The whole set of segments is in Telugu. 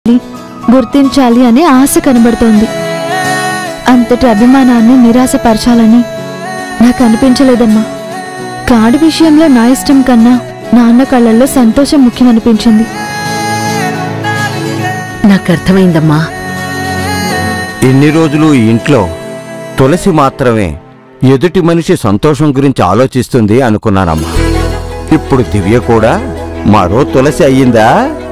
గుర్తించాలి అనే ఆశ కనబడుతోంది అంతటి అభిమానాన్ని నిరాశపరచాలని నాకు అనిపించలేదమ్మా కాడి విషయంలో నా ఇష్టం కన్నా నాన్న కళ్ళల్లో సంతోషం ముఖ్యమనిపించింది నాకు అర్థమైందమ్మా ఇన్ని రోజులు ఈ ఇంట్లో తులసి మాత్రమే ఎదుటి మనిషి సంతోషం గురించి ఆలోచిస్తుంది అనుకున్నానమ్మా ఇప్పుడు దివ్య కూడా మరో తులసి అయ్యిందా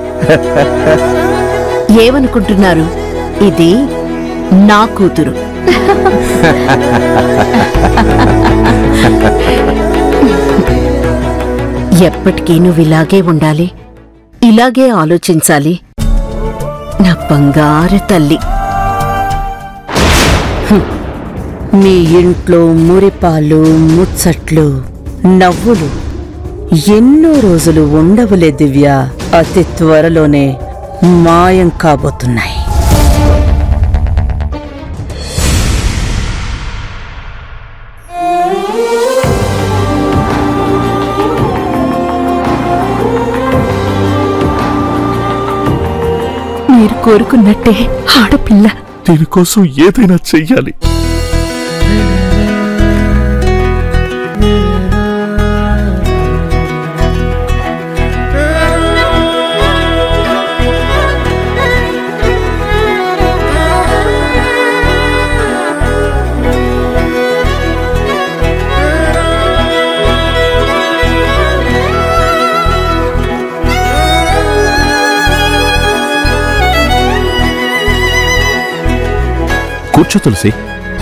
ఏమనుకుంటున్నారు ఇది నా కూతురు ఎప్పటికీ నువ్వు ఇలాగే ఉండాలి ఇలాగే ఆలోచించాలి నా బంగారు తల్లి హ్మ్. మీ ఇంట్లో మురిపాలు ముచ్చట్లు నవ్వులు ఎన్నో రోజులు ఉండవులే దివ్య అతి త్వరలోనే మాయం కాబోతున్నాయి మీరు కోరుకున్నట్టే ఆడపిల్ల దీనికోసం ఏదైనా చెయ్యాలి కూర్చో తులసి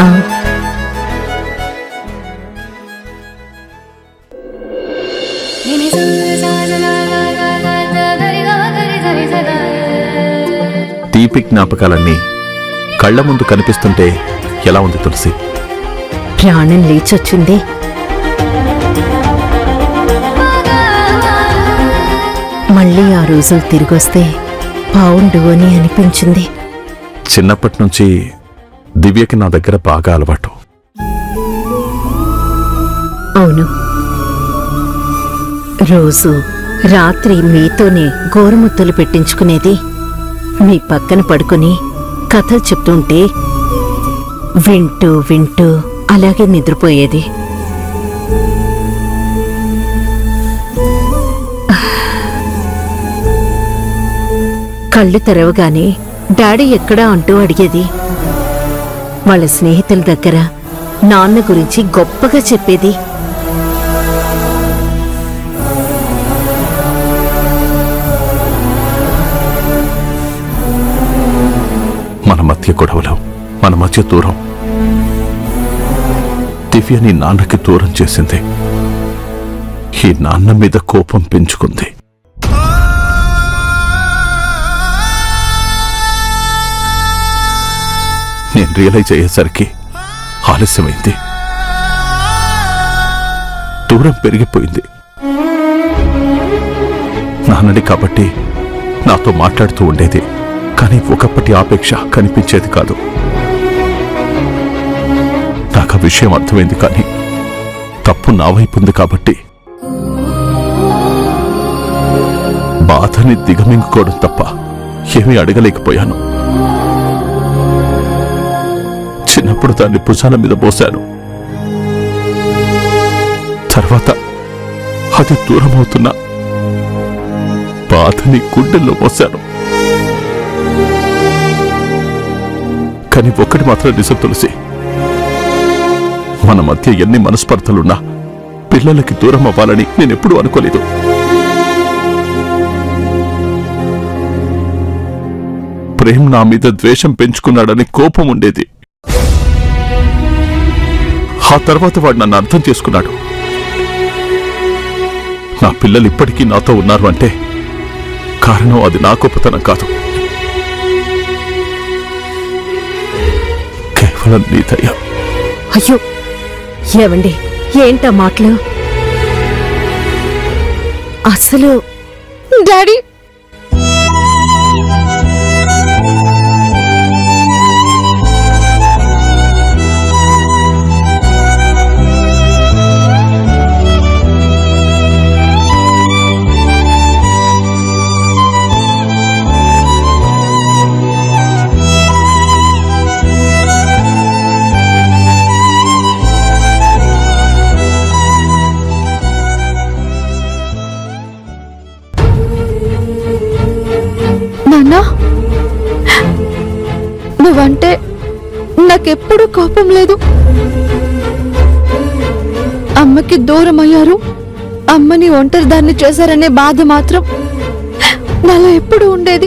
తీపి జ్ఞాపకాలన్నీ కళ్ళ ముందు కనిపిస్తుంటే ఎలా ఉంది తులసి ప్రాణం లేచొచ్చింది మళ్ళీ ఆ రోజులు తిరిగొస్తే బావుండు అని అనిపించింది చిన్నప్పటి నుంచి దివ్యకి నా దగ్గర బాగా అలవాటు అవును రోజు రాత్రి మీతోనే గోరుముద్దలు పెట్టించుకునేది మీ పక్కన పడుకుని కథలు చెప్తుంటే వింటూ వింటూ అలాగే నిద్రపోయేది కళ్ళు తెరవగానే డాడీ ఎక్కడా అంటూ అడిగేది వాళ్ళ స్నేహితుల దగ్గర నాన్న గురించి గొప్పగా చెప్పేది మన మధ్య గొడవలు మన మధ్య దూరం దివ్యని నాన్నకి దూరం చేసింది ఈ నాన్న మీద కోపం పెంచుకుంది నేను రియలైజ్ అయ్యేసరికి ఆలస్యమైంది దూరం పెరిగిపోయింది నాన్నని కాబట్టి నాతో మాట్లాడుతూ ఉండేది కానీ ఒకప్పటి ఆపేక్ష కనిపించేది కాదు నాకు ఆ విషయం అర్థమైంది కానీ తప్పు నా వైపు ఉంది కాబట్టి బాధని దిగమింగుకోవడం తప్ప ఏమీ అడగలేకపోయాను చిన్నప్పుడు దాన్ని భుజాల మీద పోశాను తర్వాత అది దూరమవుతున్న బాధని గుండెల్లో మోశాను కానీ ఒక్కటి మాత్రం నిజం తులసి మన మధ్య ఎన్ని మనస్పర్ధలున్నా పిల్లలకి దూరం అవ్వాలని నేనెప్పుడూ అనుకోలేదు ప్రేమ్ నా మీద ద్వేషం పెంచుకున్నాడని కోపం ఉండేది ఆ తర్వాత వాడు నన్ను అర్థం చేసుకున్నాడు నా పిల్లలు ఇప్పటికీ నాతో ఉన్నారు అంటే కారణం అది నా గొప్పతనం కాదు కేవలం నీ దయ అయ్యో ఏవండి ఏంటా మాటలు అసలు డాడీ నువ్వంటే నాకెప్పుడు కోపం లేదు అమ్మకి దూరం అయ్యారు అమ్మని ఒంటరి దాన్ని చేశారనే బాధ మాత్రం నాలో ఎప్పుడు ఉండేది